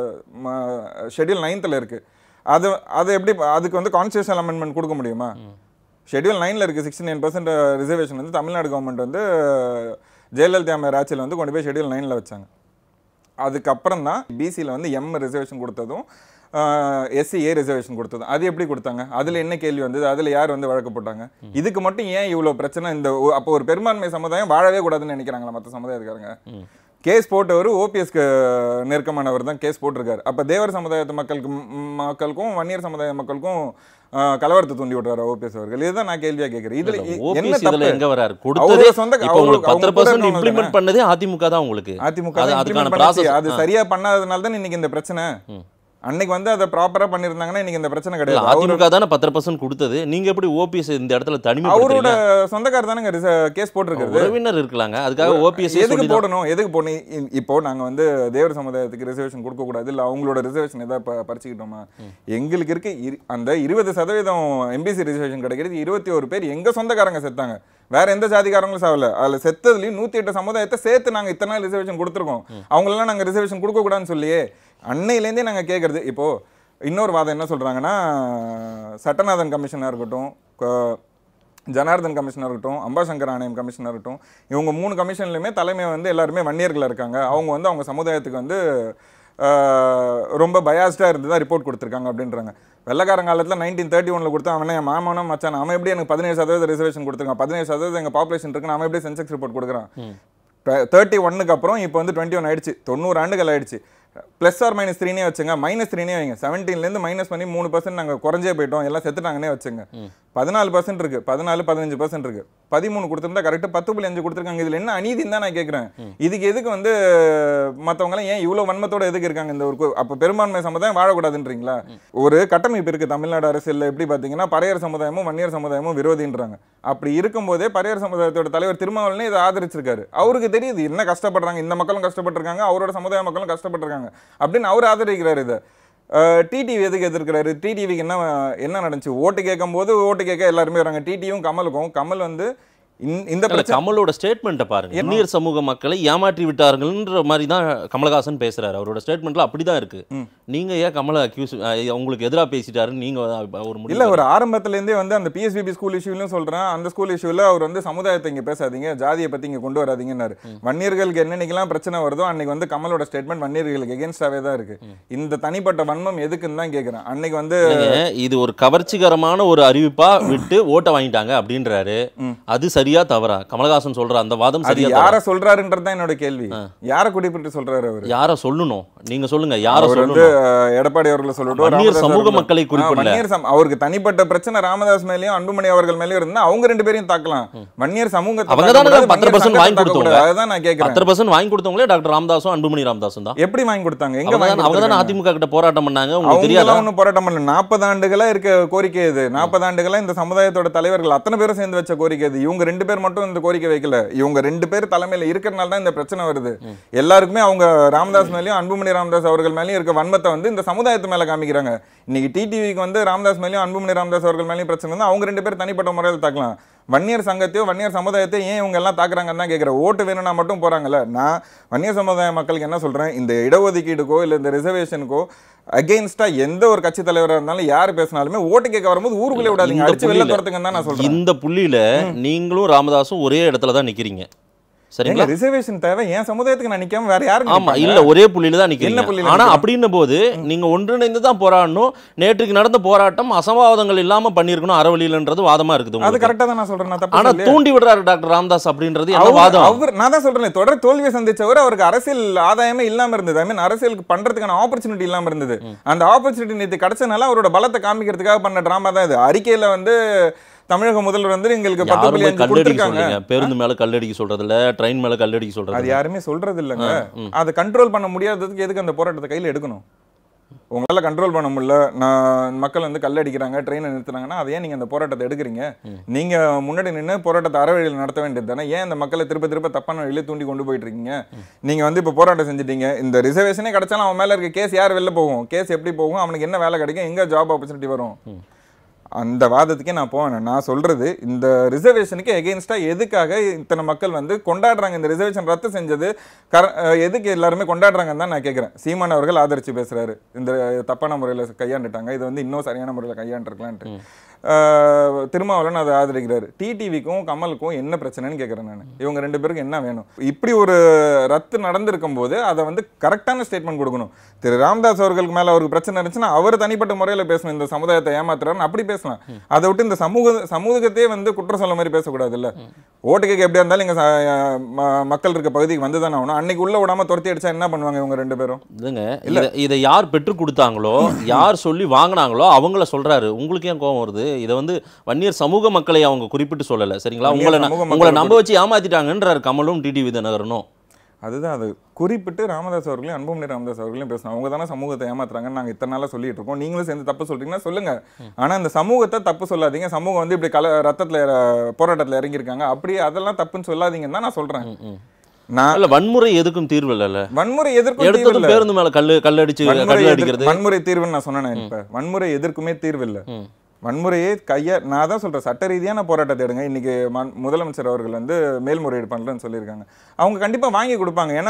ஷெட்யூல் நைன்த்தில் இருக்கு அது அது எப்படி அதுக்கு வந்து கான்ஸ்டியூஷனல் அமெண்ட்மெண்ட் கொடுக்க முடியுமா ஷெட்யூல் நைனில் இருக்குது சிக்ஸ்டி நைன் பர்சன்ட் ரிசர்வேஷன் வந்து தமிழ்நாடு கவர்மெண்ட் வந்து ஜெயலலிதா அம்மையார் ஆட்சியில் வந்து கொண்டு போய் ஷெட்யூல் நைனில் வச்சாங்க அதுக்கப்புறம் தான் பிசியில் வந்து எம் ரிசர்வேஷன் கொடுத்ததும் எஸ்சி ஏ ரிசர்வேஷன் கொடுத்ததும் அது எப்படி கொடுத்தாங்க அதில் என்ன கேள்வி வந்தது அதில் யார் வந்து வழக்கு போட்டாங்க இதுக்கு மட்டும் ஏன் இவ்வளோ பிரச்சனை இந்த ஒ- அப்போ ஒரு பெரும்பான்மை சமுதாயம் வாழவே கூடாதுன்னு நினைக்கிறாங்களா மற்ற சமுதாயத்துக்காரங்க கேஸ் போட்டவர் ஓபிஎஸ்க்கு நெருக்கமானவர் தான் கேஸ் போட்டிருக்காரு அப்போ தேவர் சமுதாயத்து மக்களுக்கு ம், மக்களுக்கும் வன்னியர் சமுதாய மக்களுக்கும் ஆஹ், கலவரத்தை தூண்டி விடுறாரு ஓபிஎஸ் அவர்கள் இதுதான் நான் கேள்வியா கேட்கிறேன் இதுல இ- என்ன ஓபிஎஸ் இதுல தப்பு எங்க வராரு அவரோட கொடுத்ததே சொந்த- இப்போ உங்களுக்கு அவங்க பத்து கூட பர்சன்ட் இருக்கவங்க இம்ப்ளிமெண்ட் பண்ணதே அதிமுக தான் உங்களுக்கு அதிமுக அது- தான் அதுக்கான implement பண்ணுச்சு. process- அது சரியா பண்ணாததுனால தான் இன்னைக்கு இந்த பிரச்சனை அன்னைக்கு வந்து அதை ப்ராப்பரா பண்ணியிருந்தாங்கன்னா இன்னைக்கு இந்த பிரச்சனை இல்ல கிடையாது அவரு- அதிமுக தானே பத்தரை பர்சன்ட் கொடுத்தது நீங்க எப்படி ஓபிஎஸ் இந்த இடத்துல அவரோட தனிமைப்படுத்துறீங்க சொந்தக்காரர் தானங்க கேஸ் போட்டிருக்கிறது உறவினர் இருக்கலாங்க அதுக்காக ஓபிஎஸ் எதுக்கு போடணும் எதுக்கு போடணும் இ- இப்போ நாங்க வந்து தேவர் சமுதாயத்துக்கு ரிசர்வேஷன் கொடுக்க கூடாது இல்ல அவங்களோட ரிசர்வேஷன் ஏதாவது ப- பறிச்சுக்கிட்டோமா எங்களுக்கு இருக்க இரு- அந்த இருபது சதவீதம் எம்பிசி ரிசர்வேஷன் கிடைக்கிறது இருபத்தி ஒரு பேர் எங்க சொந்தக்காரங்க செத்தாங்க வேற எந்த ஜாதிக்காரங்களும் சாவல அதுல செத்ததுலயும் நூத்தி எட்டு சமுதாயத்தை சேர்த்து நாங்க இத்தனை நாள் ரிசர்வேஷன் கொடுத்துருக்கோம் அவங்களெல்லாம் நாங்க ரிசர்வேஷன் கொடுக்க கூடாதுன்னு சொல்லியே அன்னையிலேருந்தே நாங்க கேட்கறது இப்போ இன்னொரு வாதம் என்ன சொல்றாங்கன்னா சட்டநாதன் கமிஷனா இருக்கட்டும் க- ஜனார்தன் கமிஷனர் இருக்கட்டும் அம்பாசங்கர் ஆணையம் கமிஷனர் இருக்கட்டும் இவங்க மூணு கமிஷன்லையுமே தலைமை வந்து எல்லாருமே வன்னியர்களாக இருக்காங்க அவங்க வந்து அவங்க சமுதாயத்துக்கு வந்து ஆஹ், ரொம்ப பயாஸ்டாக இருந்து தான் ரிப்போர்ட் கொடுத்துருக்காங்க அப்படின்றாங்க வெள்ளக்காரன் காலத்தில் நைன்டீன் தேர்ட்டி ஒனில் கொடுத்தா அவனே என் மாமனும் மச்சான் அவன் எப்படி எனக்கு பதினேழு சதவீத ரிசர்வேஷன் கொடுத்துருக்கான் பதினேழு சதவீதம் எங்கள் பாப்புலேஷன் இருக்குன்னு அவன் எப்படி சென்செக்ஸ் ரிப்போர்ட் கொடுக்குறான் தேர்ட்டி ஒன்னுக்கு அப்புறம் இப்போ வந்து டுவெண்ட்டி ஒன் ஆயிடுச்சு தொண்ணூறு ஆண்டுகள் ஆயிடுச்சு ப்ளஸ் ஆர் மைனஸ் த்ரீனே வச்சுங்க மைனஸ் த்ரீனே வைங்க செவன்டீன்லேருந்து மைனஸ் பண்ணி மூணு பர்சன்ட் நாங்கள் குறைஞ்சே போயிட்டோம் எல்லாம் செத்துட்டாங்கன்னே வச்சுங்க பதினாலு பர்சன்ட் இருக்கு பதினாலு பதினஞ்சு பர்சன்ட் இருக்கு பதிமூணு கொடுத்துருந்தா கரெக்டாக பத்து புள்ளி அஞ்சு கொடுத்துருக்காங்க இதுல என்ன அநீதின்னு தான் நான் கேட்குறேன் இதுக்கு எதுக்கு வந்து மற்றவங்களாம் ஏன் இவ்வளோ வன்மத்தோட எதுக்கு இருக்காங்க இந்த ஒரு கு- அப்போ பெரும்பான்மை சமுதாயம் வாழக்கூடாதுன்றீங்களா ஒரு கட்டமைப்பு இருக்கு தமிழ்நாடு அரசியல்ல எப்படி பார்த்தீங்கன்னா பறையர் சமுதாயமும் வன்னியர் சமுதாயமும் விரோதின்றாங்க அப்படி இருக்கும்போதே பறையர் சமுதாயத்தோட தலைவர் திருமாவளவனே இதை ஆதரிச்சிருக்காரு அவருக்கு தெரியுது என்ன கஷ்டப்படுறாங்க இந்த மக்களும் கஷ்டப்பட்டிருக்காங்க அவரோட சமுதாய மக்களும் கஷ்டப்பட்டிருக்காங்க அப்படின்னு அவர் ஆதரிக்கிறாரு இதை டிடிவி எதுக்கு எதிர்க்கிறாரு டிடிவிக்கு என்ன என்ன நடந்துச்சு ஓட்டு கேட்கும் போது ஓட்டு கேட்க எல்லாருமே வராங்க டிடியும் கமலுக்கும் கமல் வந்து இந்த- இந்த இல்ல, பிரச்சனை கமலோட ஸ்டேட்மெண்ட்டை பாருங்க இன்னியர் சமூக மக்களை ஏமாற்றி விட்டார்கள்ன்ற மாதிரி தான் கமலஹாசன் பேசுறாரு அவரோட ஸ்டேட்மெண்ட்ல அப்படிதான் இருக்கு நீங்க ஏன் கமலை அக்யூஸ் உங்களுக்கு எதிராக பேசிட்டாருன்னு நீங்க ஒரு முடிவு இல்ல ஒரு ஆரம்பத்துல இருந்தே வந்து அந்த பிஎஸ்பிபி ஸ்கூல் இஷ்யூலையும் சொல்றேன் அந்த ஸ்கூல் இஷ்யூல அவர் வந்து சமுதாயத்தை இங்க பேசாதீங்க ஜாதியை பத்தி இங்க கொண்டு வராதீங்கன்னாரு வன்னியர்களுக்கு என்னன்னைக்கெல்லாம் பிரச்சனை வருதோ அன்னைக்கு வந்து கமலோட ஸ்டேட்மெண்ட் வன்னியர்களுக்கு எகேன்ஸ்டாவே தான் இருக்கு இந்த தனிப்பட்ட வன்மம் எதுக்குன்னு தான் கேக்குறேன் அன்னைக்கு வந்து இல்லைங்க, இது ஒரு கவர்ச்சிகரமான ஒரு அறிவிப்பா விட்டு ஓட்ட வாங்கிட்டாங்க அப்படின்றாரு அது சரியா தவறா கமலஹாசன் சொல்ற அந்த வாதம் அது சரியா யார தவறா சொல்றாருன்றது தான் என்னோட கேள்வி யார குறிப்பிட்டு சொல்றாரு அவரு யார சொல்லணும் நீங்க சொல்லுங்க யார அவர் வந்து சொல்லணும் அஹ், எடப்பாடி அவர்களை சொல்லட்டும் வன்னியர் ராமதாஸ் சமூக அவர்களை- மக்களை ஆ, குறிப்பிடல. வன்னியர் சம- அவருக்கு தனிப்பட்ட பிரச்சனை ராமதாஸ் மேலயும் அன்புமணி அவர்கள் மேலயும் இருந்தா அவங்க ரெண்டு பேரையும் தாக்கலாம் வன்னியர் சமூகத்தை அவங்க தாக்க தானே கூடாது, பத்தரை வன்னியர் பர்சன்ட் சங்கத்தை வாங்கி தாக்க கொடுத்தவங்க கூடாது. அதுதான் நான் கேட்கிறேன் பத்தரை பர்சன்ட் வாங்கி கொடுத்தவங்களே டாக்டர் ராமதாஸும் அன்புமணி ராமதாஸும் தான் எப்படி வாங்கி கொடுத்தாங்க எங்க அவங்க வாங்கி தானே- அவங்க தானே கொடுத்தாங்க அதிமுக கிட்ட போராட்டம் பண்ணாங்க உங்களுக்கு தெரியாதா அவங்களாம் ஒன்றும் போராட்டம் பண்ணல நாற்பது ஆண்டுகளா இருக்க கோரிக்கை இது நாற்பது ஆண்டுகளா இந்த சமுதாயத்தோட தலைவர்கள் அத்தனை பேரும் சேர்ந்து வச்ச கோரிக்கை இது இவங்க ரெண்டு பேர் மட்டும் இந்த கோரிக்கை வைக்கல இவங்க ரெண்டு பேர் தலைமையில இருக்கிறனால தான் இந்த பிரச்சனை வருது எல்லாருக்குமே அவங்க ராமதாஸ் மேலயும் அன்புமணி ராமதாஸ் அவர்கள் மேலயும் இருக்க வன்மத்தை வந்து இந்த சமுதாயத்து மேல காமிக்கிறாங்க இன்னைக்கு டிடிவிக்கு வந்து ராமதாஸ் மேலயும் அன்புமணி ராமதாஸ் அவர்கள் மேலயும் பிரச்சனை வந்து அவங்க ரெண்டு பேர் தனிப்பட்ட முறையில் தாக்கலாம் வன்னியர் சங்கத்தையோ வன்னியர் சமுதாயத்தையோ ஏன் இவங்க எல்லாம் தாக்குறாங்கன்னு தான் கேட்குறேன் ஓட்டு வேணும்னா மட்டும் போறாங்கல்ல நான் வன்னியர் சமுதாய மக்களுக்கு என்ன சொல்றேன் இந்த இடஒதுக்கீடுக்கோ இல்லை இந்த ரிசர்வேஷனுக்கோ அகெயின்ஸ்டா எந்த ஒரு கட்சி தலைவராக இருந்தாலும் யார் பேசினாலுமே ஓட்டு கேட்க வரும்போது ஊருக்குள்ளே விடாதீங்க இந்த அடிச்சு வெளில புள்ளியில- துரத்துங்கன்னு தான் நான் சொல்றேன் இந்த புள்ளியில நீங்களும் ராமதாஸும் ஒரே இடத்துல தான் நிக்கிறீங்க சரிங்களா ஏங்க ரிசர்வேஷன் தேவை என் சமுதாயத்துக்கு நான் நிக்காம வேற யாரும் ஆமா இல்ல ஒரே புள்ளியில தான் நிக்கிறீங்க புள்ளியில ஆனா நிக்கிறோம்? அப்படின்ன போது நீங்க ஒன்றிணைந்து தான் போராடணும் நேற்றுக்கு நடந்த போராட்டம் அசம்பாவிதங்கள் இல்லாம பண்ணிருக்கணும் அறவழியிலன்றது வாதமா இருக்குது அது உங்களுக்கு. கரெக்டா தான் நான் சொல்றேன் நான் தப்பு ஆனா சொல்லலையே. தூண்டி விடுறாரு டாக்டர் ராமதாஸ் அப்படின்றது என்ன அவர் வாதம் அவர் நான் தான் சொல்றேன் தொடர் தோல்வியை சந்திச்சவர் அவருக்கு அரசியல் ஆதாயமே இல்லாம இருந்தது ஐ மீன் அரசியலுக்கு பண்றதுக்கான ஆப்பர்ச்சுனிட்டி இல்லாம இருந்தது அந்த ஆப்பர்ச்சுனிட்டி நேற்று கிடைச்சனால அவரோட பலத்தை காமிக்கிறதுக்காக பண்ண டிராமா தான் இது அறிக்கையில வந்து தமிழக முதல்வர் வந்து எங்களுக்கு பத்து புள்ளி யாருமே அஞ்சு கல்லடிக்க கொடுத்துருக்காங்க சொல்றீங்க பேருந்து மேல கல்லடிக்க சொல்றது இல்ல ட்ரெயின் மேல கல்லடிக்க அது சொல்றது இல்ல. யாருமே சொல்றது இல்லைங்க அதை கண்ட்ரோல் பண்ண முடியாததுக்கு எதுக்கு அந்த போராட்டத்தை கையில எடுக்கணும் உங்களால கண்ட்ரோல் பண்ண முடியல நான் மக்கள் வந்து கல்லடிக்கிறாங்க ட்ரெயினை நிறுத்துறாங்கன்னா அதை ஏன் நீங்க அந்த போராட்டத்தை எடுக்கிறீங்க நீங்க முன்னாடி நின்று போராட்டத்தை அறவழியில் நடத்த வேண்டியது தானே ஏன் இந்த மக்களை திருப்ப திருப்ப தப்பான வழியில தூண்டி கொண்டு போயிட்டு இருக்கீங்க நீங்க வந்து இப்போ போராட்டம் செஞ்சுட்டீங்க இந்த ரிசர்வேஷனே கிடைச்சாலும் அவன் மேல இருக்க கேஸ் யார் வெளில போகும் கேஸ் எப்படி போகும் அவனுக்கு என்ன வேலை கிடைக்கும் எங்க ஜாப் ஆப்பர்ச்சுனிட்டி வரும் அந்த வாதத்துக்கே நான் போவேன் நான் சொல்றது இந்த ரிசர்வேஷனுக்கு எகெயின்ஸ்டா எதுக்காக இத்தனை மக்கள் வந்து கொண்டாடுறாங்க இந்த ரிசர்வேஷன் ரத்து செஞ்சது கர அஹ் எதுக்கு எல்லாருமே கொண்டாடுறாங்கன்னு தான் நான் கேட்குறேன் சீமான் அவர்கள் ஆதரிச்சு பேசுறாரு இந்த தப்பான முறையில் கையாண்டுட்டாங்க இது வந்து இன்னும் சரியான முறையில் கையாண்டுருக்கலான்ட்டு அஹ் திருமாவளவன் அதை ஆதரிக்கிறாரு டிடிவிக்கும் கமலுக்கும் என்ன பிரச்சனைன்னு கேட்குறேன் நான் இவங்க ரெண்டு பேருக்கும் என்ன வேணும் இப்படி ஒரு ரத்து நடந்திருக்கும் போது அதை வந்து கரெக்டான ஸ்டேட்மெண்ட் கொடுக்கணும் திரு ராமதாஸ் அவர்களுக்கு மேல அவருக்கு பிரச்சனை இருந்துச்சுன்னா அவர் தனிப்பட்ட முறையில் பேசணும் இந்த சமுதாயத்தை ஏமாத்துறாருன்னு அப்படி பேசலாம் அதை விட்டு இந்த சமூக சமூகத்தையே வந்து குற்றம் சொல்ல மாதிரி பேசக்கூடாது இல்ல ஓட்டு கேட்க எப்படியா இருந்தாலும் இங்க ச- ம- மக்கள் இருக்க பகுதிக்கு வந்து தானே ஆகணும் அன்னைக்கு உள்ள விடாம துரத்தி அடிச்சா என்ன பண்ணுவாங்க இவங்க ரெண்டு பேரும் இல்லைங்க இதை இதை யார் பெற்றுக் கொடுத்தாங்களோ யார் சொல்லி வாங்கினாங்களோ அவங்கள சொல்றாரு உங்களுக்கு ஏன் கோவம் வருது இதை வந்து வன்னியர் சமூக மக்களை அவங்க குறிப்பிட்டு சொல்லல சரிங்களா வன்னியர் உங்களை ந- சமூக உங்களை மக்களை நம்ப வச்சு ஏமாத்திட்டாங்கன்றாரு கமலும் டிடி விதநகரனும் அதுதான் அது குறிப்பிட்டு ராமதாஸ் அவர்களையும் அன்புமணி ராமதாஸ் அவர்களையும் பேசணும் அவங்க தானே சமூகத்தை ஏமாத்துறாங்கன்னு நாங்க இத்தனை நாளா சொல்லிட்டு இருக்கோம் நீங்களும் சேர்ந்து தப்பு சொல்றீங்கன்னா சொல்லுங்க ஆனா இந்த சமூகத்தை தப்பு சொல்லாதீங்க சமூகம் வந்து இப்படி கல ரத்தத்துல இற- போராட்டத்துல இறங்கியிருக்காங்க அப்படியே அதெல்லாம் தப்புன்னு சொல்லாதீங்கன்னு தான் நான் சொல்றேன் நான் இல்ல வன்முறை எதுக்கும் தீர்வு இல்லைல்ல வன்முறை எதிர்க்கும் தீர்வு எடுத்ததும் இல்ல. பேருந்து மேல கல்லு கல்லடிச்சு வன்முறை கல்லு எதிர்- அடிக்கிறது வன்முறை தீர்வுன்னு நான் சொன்னேன் இப்ப வன்முறை எதற்குமே தீர்வு இல்ல ம். வன்முறையே கைய நான் தான் சொல்றேன் சட்ட ரீதியான போராட்டத்தை எடுங்க இன்னைக்கு மன்- முதலமைச்சர் அவர்கள் வந்து மேல்முறையீடு பண்றேன்னு சொல்லியிருக்காங்க அவங்க கண்டிப்பா வாங்கி கொடுப்பாங்க ஏன்னா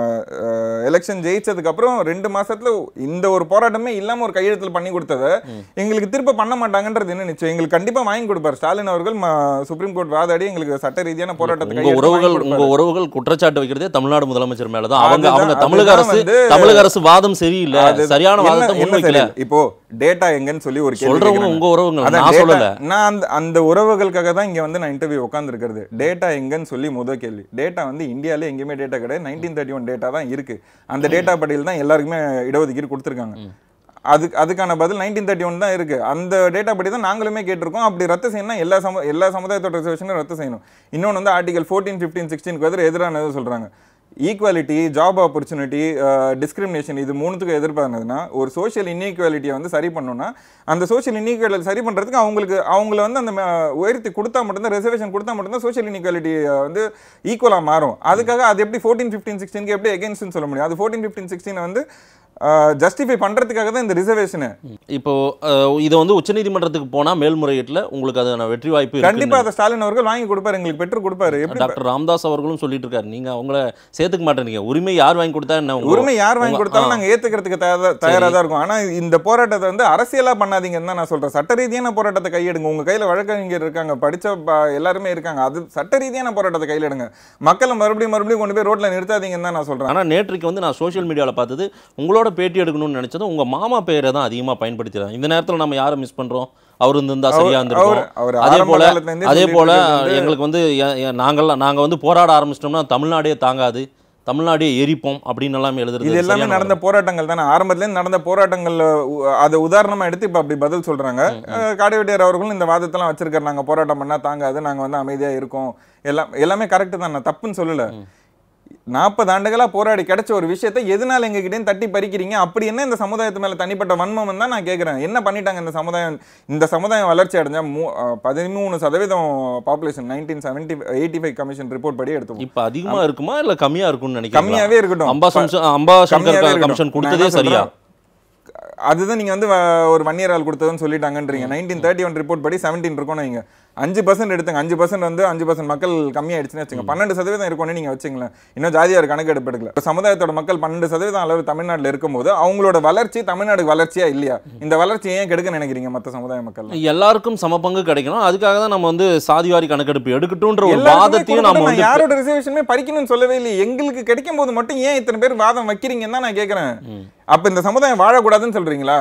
எலெக்ஷன் ஜெயிச்சதுக்கு அப்புறம் ரெண்டு மாசத்துல இந்த ஒரு போராட்டமே இல்லாம ஒரு கையெழுத்துல பண்ணி கொடுத்ததை எங்களுக்கு திரும்ப பண்ண மாட்டாங்கன்றது என்ன நிச்சயம் எங்களுக்கு கண்டிப்பா வாங்கி கொடுப்பாரு ஸ்டாலின் அவர்கள் ம- சுப்ரீம் கோர்ட் வாதாடி எங்களுக்கு சட்ட ரீதியான போராட்டத்தை உங்க கையெழுத்து வாங்கி உறவுகள் கொடுப்பாரு. உங்க உறவுகள் குற்றச்சாட்டு வைக்கிறதே தமிழ்நாடு முதலமைச்சர் மேலதான் அவங்க அதுதான், அவங்க தமிழக அதுதான் அரசு வந்து- தமிழக அரசு வாதம் சரியில்லை அது சரியான என்ன- வாதத்தை என்ன முன்வைக்கல தெரியல. இப்போ டேட்டா எங்கன்னு சொல்லி ஒரு கேள்வி சொல்றவங்க கேக்குறாங்க. உங்க உறவுகள் அதான் நான் data- சொல்லல நான் அந்த அந்த உறவுகளுக்காக தான் இங்க வந்து நான் இன்டர்வியூ உட்காந்துருக்கிறது டேட்டா எங்கன்னு சொல்லி முத கேள்வி டேட்டா வந்து இந்தியால எங்கேயுமே டேட்டா கிடையாது நைன்டீன் தேர்ட்டி ஒன் டேட்டா தான் இருக்கு அந்த டேட்டா பட்டியல் தான் எல்லாருக்குமே இடஒதுக்கீடு கொடுத்துருக்காங்க அதுக்கு அதுக்கான பதில் நைன்டீன் தேர்ட்டி ஒன் தான் இருக்கு அந்த டேட்டா படி தான் நாங்களுமே கேட்டிருக்கோம் அப்படி ரத்து செய்யணும்னா எல்லா சம எல்லா சமுதாயத்தோட ரிசர்வேஷனும் ரத்து செய்யணும் இன்னொன்று வந்து ஆர்டிகல் ஃபோர்டீன் ஃபிஃப்டீன் சிக்ஸ்டீனுக்கு எதிர எதிரானது சொல்றாங்க ஈக்குவாலிட்டி ஜாப் ஆப்பர்ச்சுனிட்டி டிஸ்கிரிமினேஷன் இது மூணுத்துக்கும் எதிர்பார்த்ததுன்னா ஒரு சோஷியல் இன்இக்வாலிட்டியை வந்து சரி பண்ணணும்னா அந்த சோஷியல் இன்இக்வாலிட்டி சரி பண்றதுக்கு அவங்களுக்கு அவங்கள வந்து அந்த ம- உயர்த்தி கொடுத்தா மட்டும்தான் ரிசர்வேஷன் கொடுத்தா மட்டும்தான் சோஷியல் இன்இக்வாலிட்டி வந்து ஈக்குவலாக மாறும் அதுக்காக அது எப்படி ஃபோர்டீன் ஃபிஃப்டீன் சிக்ஸ்டீனுக்கு எப்படி எகென்ஸ்ட்னு சொல்ல முடியும் அது ஃபோர்டீன் ஃபிஃப்டீன் சிக்ஸ்டீனை வந்து ஜஸ்டிஃபை பண்றதுக்காக தான் இந்த ரிசர்வேஷனு இப்போ அஹ், இதை வந்து உச்சநீதிமன்றத்துக்கு போனா மேல்முறையீட்டுல உங்களுக்கு அதுக்கான வெற்றி வாய்ப்பு கண்டிப்பா இருக்கு அதை ஸ்டாலின் அவர்கள் வாங்கி கொடுப்பாரு எங்களுக்கு பெற்று கொடுப்பாரு எப்படி டாக்டர் ராமதாஸ் அவர்களும் சொல்லிட்டு இருக்காரு நீங்க அவங்கள சேர்த்துக்க மாட்டேங்க உரிமை யார் வாங்கி கொடுத்தா என்ன உங்க- உரிமை யார் வாங்கி உங்க- கொடுத்தாலும் ஆ. நாங்க ஏத்துக்கிறதுக்கு தயாரா தயாரா தான் இருக்கும் ஆனா இந்த போராட்டத்தை வந்து அரசியலா பண்ணாதீங்கன்னு தான் நான் சொல்றேன் சட்ட ரீதியான போராட்டத்தை கையெடுங்க உங்க கையில வழக்கறிஞர் இருக்காங்க படிச்ச ப- எல்லாருமே இருக்காங்க அது சட்ட ரீதியான போராட்டத்தை கையில எடுங்க மக்களை மறுபடியும் மறுபடியும் கொண்டு போய் ரோட்ல நிறுத்தாதீங்கன்னு தான் நான் சொல்றேன் ஆனா நேற்றுக்கு வந்து நான் சோஷியல் மீடியாவில் பார்த்தது உங்களோட பேட்டி எடுக்கணும்னு நினைச்சதும் உங்க மாமா பெயரை தான் அதிகமா பயன்படுத்திடுறாங்க இந்த நேரத்துல நம்ம யாரை மிஸ் பண்றோம் அவர் இருந்தா சரியா அவர் இருந்திருக்கும் அவர் அதே ஆரம்ப போல காலத்துல இருந்தே அதே சொல்லிட்டு போல இருக்கிறது வந்து- எங்களுக்கு வந்து எ- எ- நாங்கெல்லாம் நாங்க வந்து போராட ஆரம்பிச்சிட்டோம்னா தமிழ்நாடே தாங்காது தமிழ்நாடே எரிப்போம் அப்படின்னு எல்லாம் எழுதுறது இது எல்லாமே சரியான நடந்த போராட்டங்கள் தானே ஆரம்பத்துல இருந்து நடந்த போராட்டங்கள்ல உ- அதை உதாரணமா எடுத்து இப்ப அப்படி பதில் சொல்றாங்க அஹ், காடைவெட்டியார் அவர்களும் இந்த வாதத்தெல்லாம் வச்சிருக்காரு நாங்க போராட்டம் பண்ணா தாங்காது நாங்க வந்து அமைதியா இருக்கோம் எல்லாம் எல்லாமே கரெக்ட் தான் நான் தப்புன்னு சொல்லல நாற்பது ஆண்டுகளா போராடி கிடைச்ச ஒரு விஷயத்தை எதனால எங்க கிட்டே தட்டி பறிக்கிறீங்க அப்படி என்ன இந்த சமுதாயத்து மேல தனிப்பட்ட வன்மம் தான் நான் கேக்குறேன் என்ன பண்ணிட்டாங்க இந்த சமுதாயம் இந்த சமுதாயம் வளர்ச்சி அடைஞ்சா மூ- அஹ், பதிமூணு சதவீதம் population nineteen seventy eighty five commission report படி எடுத்தோம் இப்ப அதிகமா இருக்குமா இல்ல கம்மியா இருக்கும்னு நினைக்கிறீங்களா கம்மியாவே இருக்கட்டும் அம்பா சம்ச- அம்பா கம்மியாவே சங்கர் இருக்கட்டும். கமிஷன் நான் கொடுத்ததே என்ன சரியா சொல்றேன், அதுதான் நீங்க வந்து வ- ஒரு ஒன் இயர் ஆள் கொடுத்ததுன்னு சொல்லிட்டாங்கன்றீங்க நைன்டீன் தேர்ட்டி ஒன் ரிப்போர்ட் படி செவன்டீன் இருக்கும்னு வைங்க அஞ்சு பர்சன்ட் எடுத்துங்க அஞ்சு பர்சன்ட் வந்து அஞ்சு பர்சன்ட் மக்கள் கம்மியாயிடுச்சுன்னு வச்சுங்க பன்னெண்டு சதவீதம் இருக்கும்னு நீங்க வச்சுங்களேன் இன்னும் ஜாதியார் கணக்கு எடுப்பு எடுக்கல இப்ப சமுதாயத்தோட மக்கள் பன்னெண்டு சதவீதம் அளவு தமிழ்நாட்டுல இருக்கும்போது அவங்களோட வளர்ச்சி தமிழ்நாடுக்கு வளர்ச்சியா இல்லையா இந்த வளர்ச்சி ஏன் கெடுக்க நினைக்கிறீங்க மத்த சமுதாய மக்கள் எல்லாருக்கும் சம பங்கு கிடைக்கணும் அதுக்காக தான் நம்ம வந்து சாதிவாரி கணக்கெடுப்பு எடுக்கட்டும்ன்ற ஒரு எல்லாருக்குமே வாதத்தையும் நம்ம கொடுக்கணும். வந்து நான் யாரோட ரிசர்வேஷனுமே பறிக்கணும்னு சொல்லவே இல்லை எங்களுக்கு கிடைக்கும் போது மட்டும் ஏன் இத்தனை பேர் வாதம் வைக்கிறீங்கன்னு தான் நான் கேட்கறேன் அப்ப இந்த சமுதாயம் வாழக்கூடாதுன்னு சொல்றீங்களா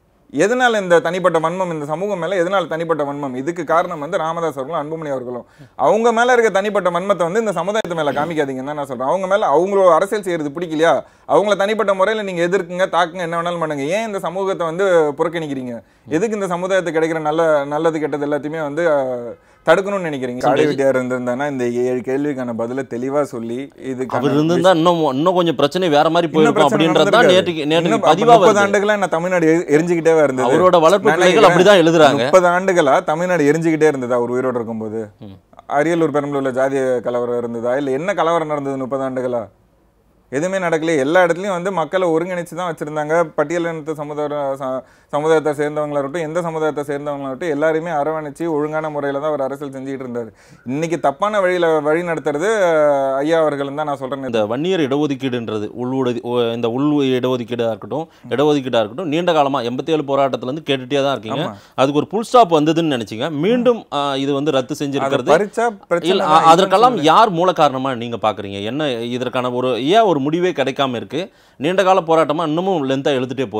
எதனால இந்த தனிப்பட்ட வன்மம் இந்த சமூகம் மேல எதனால தனிப்பட்ட வன்மம் இதுக்கு காரணம் வந்து ராமதாஸ் அவர்களும் அன்புமணி அவர்களும் அவங்க மேல இருக்க தனிப்பட்ட வன்மத்தை வந்து இந்த சமுதாயத்து மேல காமிக்காதீங்கன்னு தான் நான் சொல்றேன் அவங்க மேல அவங்களோட அரசியல் செய்யறது பிடிக்கலையா அவங்கள தனிப்பட்ட முறையில நீங்க எதிர்க்குங்க தாக்குங்க என்ன வேணாலும் பண்ணுங்க ஏன் இந்த சமூகத்தை வந்து புறக்கணிக்கிறீங்க எதுக்கு இந்த சமுதாயத்துக்கு கிடைக்கிற நல்ல நல்லது கெட்டது எல்லாத்தையுமே வந்து அஹ், தடுக்கணும்னு நினைக்கிறீங்க காடை வெட்டியார் இருந்திருந்தானா இந்த ஏழு கேள்விக்கான பதில தெளிவா சொல்லி இதுக்கு அவர் இருந்திருந்தா இன்னும் இன்னும் கொஞ்சம் பிரச்சனை வேற மாதிரி இன்னும் போயிருக்கும் பிரச்சனை அப்படின்றது தான் நடந்திருக்காது. நேற்றுக்கு நேற்றுக்கு இன்னும் அப்ப பதிவா முப்பது வருது ஆண்டுகளா என்ன தமிழ்நாடு எரி- எரிஞ்சுக்கிட்டே இருந்தது அவரோட வளர்ப்பு நான் பிள்ளைகள் நினைக்கிறேன், அப்படிதான் எழுதுறாங்க முப்பது ஆண்டுகளா தமிழ்நாடு எரிஞ்சுக்கிட்டே இருந்ததா அவர் உயிரோடு இருக்கும்போது அரியலூர் பெரம்பலூர்ல ஜாதிய கலவரம் இருந்ததா இல்ல என்ன கலவரம் நடந்தது முப்பது ஆண்டுகளா எதுவுமே நடக்கலையே எல்லா இடத்துலயும் வந்து மக்களை ஒருங்கிணைச்சு தான் வச்சிருந்தாங்க பட்டியலினத்து சமுதாய ச- சமுதாயத்தை சேர்ந்தவங்களா இருக்கட்டும் எந்த சமுதாயத்தை சேர்ந்தவங்களா இருக்கட்டும் எல்லாரையுமே அரவணைச்சு ஒழுங்கான முறையில தான் அவர் அரசியல் செஞ்சுக்கிட்டு இருந்தாரு இன்னைக்கு தப்பான வழியில வழி நடத்துறது அஹ், ஐயா அவர்கள் தான் நான் சொல்றேன் இந்த வன்னியர் இடஒதுக்கீடுன்றது உள்ஒது இந்த உள் இடஒதுக்கீடாக இருக்கட்டும் இடஒதுக்கீடாக இருக்கட்டும் நீண்ட காலமாக எண்பத்தி ஏழு போராட்டத்துலேருந்து கேட்டுட்டே தான் இருக்கீங்க ஆமா. அதுக்கு ஒரு புல் ஸ்டாப் வந்ததுன்னு நினைச்சீங்க மீண்டும் ஆ, இது வந்து ரத்து அதை செஞ்சிருக்கிறது பறிச்சா பிரச்சனை இல்ல தான். அ- அதற்கெல்லாம் யார் மூல காரணமா நீங்க பாக்குறீங்க என்ன இதற்கான ஒரு ஏன் ஒரு முடிவே கிடைக்காம இருக்கு நீண்ட கால போராட்டமா இன்னமும் லென்த்தா எழுதிட்டே போகுது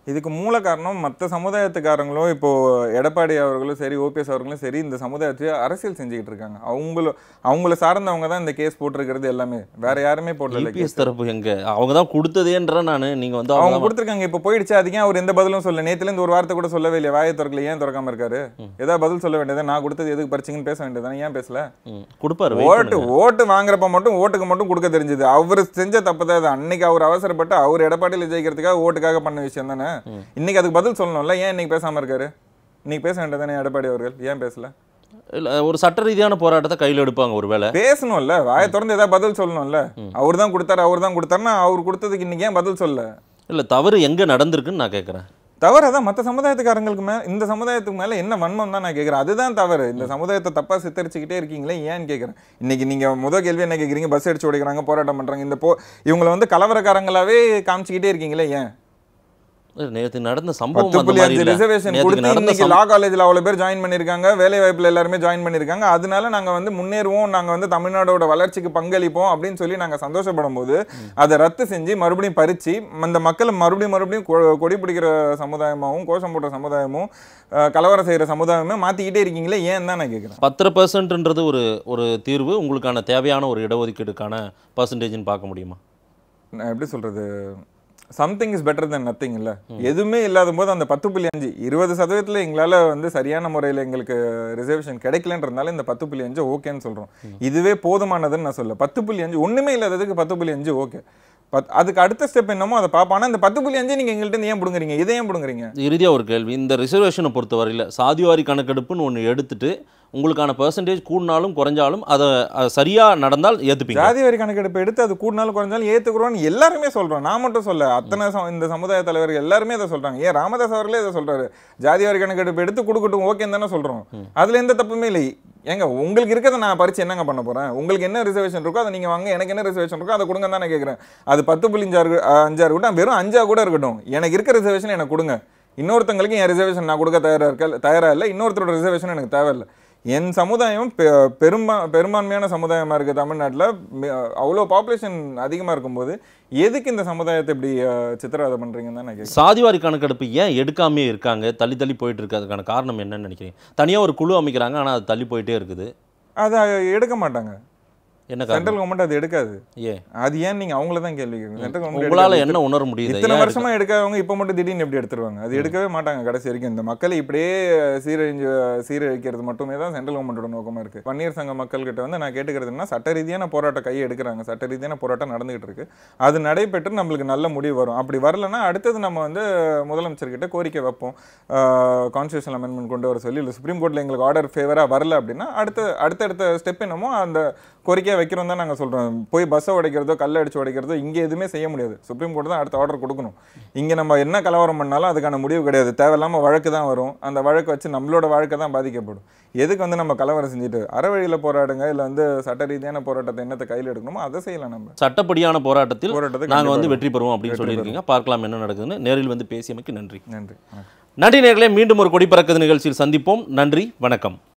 இதுக்கு மூல காரணம் மற்ற சமுதாயத்துக்காரங்களும் இப்போ எடப்பாடி அவர்களும் சரி ஓபிஎஸ் அவர்களும் சரி இந்த சமுதாயத்தை அரசியல் செஞ்சுக்கிட்டு இருக்காங்க அவங்கள அவங்கள சார்ந்தவங்க தான் இந்த கேஸ் போட்டிருக்கிறது எல்லாமே வேற யாருமே போடல இபிஎஸ் தரப்பு எங்க அவங்க தான் கொடுத்ததேன்ற நான் நீங்க வந்து அவங்க அவங்க தான் கொடுத்துருக்காங்க இப்போ போயிடுச்சு அதுக்கு ஏன் அவர் எந்த பதிலும் சொல்ல நேத்துல இருந்து ஒரு வார்த்தை கூட சொல்லவே இல்லையா வாயை திறக்கல ஏன் திறக்காம இருக்காரு ஏதாவது பதில் சொல்ல வேண்டியது நான் கொடுத்தது எதுக்கு பறிச்சிங்கன்னு பேச வேண்டியதானே ஏன் பேசல ம், கொடுப்பாரு wait ஓட்டு பண்ணுங்க. ஓட்டு வாங்குறப்ப மட்டும் ஓட்டுக்கு மட்டும் கொடுக்க தெரிஞ்சது அவர் செஞ்ச தப்பு தான் இது அன்னைக்கு அவர் அவசரப்பட்டு அவர் எடப்பாடியில் ஜெயிக்கிறதுக்காக ஓட்டுக்காக பண்ண விஷயம் தானே இன்னைக்கு அதுக்கு பதில் சொல்லணும்ல ஏன் இன்னைக்கு பேசாம இருக்காரு இன்னைக்கு பேச வேண்டியதானே எடப்பாடி அவர்கள் ஏன் பேசல இல்ல ஒரு சட்ட ரீதியான போராட்டத்தை கையில் எடுப்பாங்க ஒருவேளை பேசணும்ல வாயை திறந்து ஏதாவது பதில் சொல்லணும்ல அவர் தான் கொடுத்தாரு அவர் தான் கொடுத்தாருன்னா அவர் கொடுத்ததுக்கு இன்னைக்கு ஏன் பதில் சொல்ல இல்ல தவறு எங்க நடந்திருக்குன்னு நான் கேட்கறேன் தவறு அதான் மற்ற சமுதாயத்துக்காரங்களுக்கு மேல இந்த சமுதாயத்துக்கு மேல என்ன வன்மம் தான் நான் கேட்குறேன் அதுதான் தவறு இந்த சமுதாயத்தை தப்பா சித்தரிச்சுக்கிட்டே இருக்கீங்களே ஏன்னு கேட்குறேன் இன்னைக்கு நீங்க முத கேள்வி என்ன கேட்குறீங்க பஸ் அடிச்சு ஓடிக்கிறாங்க போராட்டம் பண்றாங்க இந்த போ இவங்களை வந்து கலவரக்காரங்களாவே காமிச்சிக்கிட்டே இருக்கீங்களே ஏன் இல்ல, நேத்து நடந்த பத்து சம்பவம் அந்த புள்ளி மாதிரி அஞ்சு இல்ல ரிசர்வேஷன் நேத்துக்கு கொடுத்து நடந்த இன்னைக்கு சம்பவம் லா காலேஜ்ல அவ்வளவு பேர் ஜாயின் பண்ணிருக்காங்க வேலை வாய்ப்புல எல்லாருமே ஜாயின் பண்ணிருக்காங்க அதனால நாங்க வந்து முன்னேறுவோம் நாங்க வந்து தமிழ்நாடோட வளர்ச்சிக்கு பங்களிப்போம் அப்படின்னு சொல்லி நாங்க சந்தோஷப்படும் போது அதை ரத்து செஞ்சு மறுபடியும் பறிச்சு அந்த மக்களை மறுபடியும் மறுபடியும் கொ- கொடி பிடிக்கிற சமுதாயமாவும் கோஷம் போடுற சமுதாயமும் அஹ், கலவரம் செய்யற சமுதாயமும் மாத்திக்கிட்டே இருக்கீங்களே ஏன் தான் நான் கேட்கிறேன் பத்தரை பர்சன்ட்ன்றது ஒரு ஒரு தீர்வு உங்களுக்கான தேவையான ஒரு இடஒதுக்கீடுக்கான பர்சன்டேஜ்னு பார்க்க முடியுமா நான் எப்படி சொல்றது something is better then nothing இல்ல எதுவுமே இல்லாத போது அந்த பத்து புள்ளி அஞ்சு இருபது சதவீதத்துல எங்களால வந்து சரியான முறையில் எங்களுக்கு ரிசர்வேஷன் கிடைக்கலன்றதுனால இந்த பத்து புள்ளி அஞ்சு ஓகேன்னு சொல்றோம் இதுவே போதுமானதுன்னு நான் சொல்ல பத்து புள்ளி அஞ்சு ஒண்ணுமே இல்லாததுக்கு பத்து புள்ளி அஞ்சு ஓகே பத் அதுக்கு அடுத்த ஸ்டெப் என்னமோ அதை பார்ப்போம் ஆனா இந்த பத்து புள்ளி அஞ்சு நீங்க எங்கள்கிட்ட இருந்து ஏன் பிடுங்குறீங்க இதை ஏன் பிடுங்குறீங்க இறுதியா ஒரு கேள்வி இந்த ரிசர்வேஷனை பொறுத்தவரையில் சாதிவாரி கணக்கெடுப்புன்னு ஒன்று எடுத்துட்டு உங்களுக்கான பர்சன்டேஜ் கூடினாலும் குறைஞ்சாலும் அதை அது சரியா நடந்தால் ஏத்துப்பீங்க ஜாதி வரி கணக்கெடுப்பு எடுத்து அது கூடினாலும் குறைஞ்சாலும் ஏத்துக்கிறோம்னு எல்லாருமே சொல்றோம் நான் மட்டும் சொல்ல அத்தனை சம- இந்த சமுதாய தலைவர்கள் எல்லாருமே இதை சொல்றாங்க ஏன் ராமதாஸ் அவர்களே இதை சொல்றாரு ஜாதி வரி கணக்கெடுப்பு எடுத்து கொடுக்கட்டும் ஓகேன்னு தானே சொல்றோம் அதுல எந்த தப்புமே இல்லை ஏங்க உங்களுக்கு இருக்கிறத நான் பறிச்சு என்னங்க பண்ண போறேன் உங்களுக்கு என்ன ரிசர்வேஷன் இருக்கோ அதை நீங்க வாங்க எனக்கு என்ன ரிசர்வேஷன் இருக்கோ அதை கொடுங்க தான் நான் கேட்கறேன் அது பத்து புள்ளி அஞ்சாறு அஞ்சாறு இருக்கட்டும் வெறும் அஞ்சா கூட இருக்கட்டும் எனக்கு இருக்க ரிசர்வேஷன் எனக்கு கொடுங்க இன்னொருத்தங்களுக்கு என் ரிசர்வேஷன் நான் கொடுக்க தயாரா இருக்க தயாரா இல்லை இன்னொருத்தரோட ரிசர்வேஷன் எனக்கு தேவையில்லை என் சமுதாயம் பெ- பெரும்பா பெரும்பான்மையான சமுதாயமா இருக்கு தமிழ்நாட்டில் அவ்வளோ பாப்புலேஷன் அதிகமா இருக்கும்போது எதுக்கு இந்த சமுதாயத்தை இப்படி அஹ், சித்திரவதை பண்றீங்கன்னு தான் நான் கேட்குறேன் சாதிவாரி கணக்கெடுப்பு ஏன் எடுக்காமே இருக்காங்க தள்ளி தள்ளி போயிட்டு இருக்கு அதுக்கான காரணம் என்னன்னு நினைக்கிறீங்க தனியா ஒரு குழு அமைக்கிறாங்க ஆனா அது தள்ளி போயிட்டே இருக்குது அதை எடுக்க மாட்டாங்க என்ன காரணம் சென்ட்ரல் கவர்மெண்ட் அது எடுக்காது ஏன் அது ஏன் நீங்க அவங்கள தான் கேள்வி கேட்குறீங்க சென்ட்ரல் உங்களால கவர்மெண்ட் என்ன உணர முடியுது இத்தனை ஏன் வருஷமா எடுக்காதவங்க இப்போ மட்டும் திடீர்னு எப்படி எடுத்துருவாங்க அது எடுக்கவே மாட்டாங்க கடைசி வரைக்கும் இந்த மக்களை இப்படியே சீரழிஞ்சு சீரழிக்கிறது மட்டுமே தான் சென்ட்ரல் கவர்மெண்டோட நோக்கமா இருக்கு பன்னீர் சங்க மக்கள்கிட்ட வந்து நான் கேட்டுக்கிறது என்ன சட்ட ரீதியான போராட்ட கையை எடுக்கிறாங்க சட்ட ரீதியான போராட்டம் நடந்துகிட்டு இருக்கு அது நடைபெற்று நம்மளுக்கு நல்ல முடிவு வரும் அப்படி வரலன்னா அடுத்தது நம்ம வந்து முதலமைச்சர்கிட்ட கோரிக்கை வைப்போம் கான்ஸ்டியூஷன் அமெண்ட்மெண்ட் கொண்டு வர சொல்லி இல்லை சுப்ரீம் கோர்ட்ல எங்களுக்கு ஆர்டர் ஃபேவரா வரல அப்படின்னா அடுத்த அடுத்தடுத்த ஸ்டெப் என்னமோ அந்த கோரிக்கையை வைக்கிறோம் தான் நாங்கள் சொல்கிறோம் போய் பஸ்ஸை உடைக்கிறதோ கல்லை அடிச்சு உடைக்கிறதோ இங்கே எதுவுமே செய்ய முடியாது சுப்ரீம் கோர்ட் தான் அடுத்த ஆர்டர் கொடுக்கணும் இங்கே நம்ம என்ன கலவரம் பண்ணாலும் அதுக்கான முடிவு கிடையாது தேவையில்லாமல் வழக்கு தான் வரும் அந்த வழக்கு வச்சு நம்மளோட வாழ்க்கை தான் பாதிக்கப்படும் எதுக்கு வந்து நம்ம கலவரம் செஞ்சுட்டு அறவழியில் போராடுங்க இல்லை வந்து சட்ட ரீதியான போராட்டத்தை என்னத்தை கையில் எடுக்கணுமோ அதை செய்யலாம் நம்ம சட்டப்படியான போராட்டத்தில் போராட்டத்தை நாங்க வந்து கண்டிப்பா வெற்றி பெறுவோம் அப்படின்னு வெற்றி சொல்லியிருக்கீங்க பார்க்கலாம் என்ன நடக்குதுன்னு நேரில் வந்து பேசியமைக்கு நன்றி நன்றி வணக்கம். நன்றி நேர்களே மீண்டும் ஒரு கொடி பறக்குது நிகழ்ச்சியில் சந்திப்போம் நன்றி வணக்கம்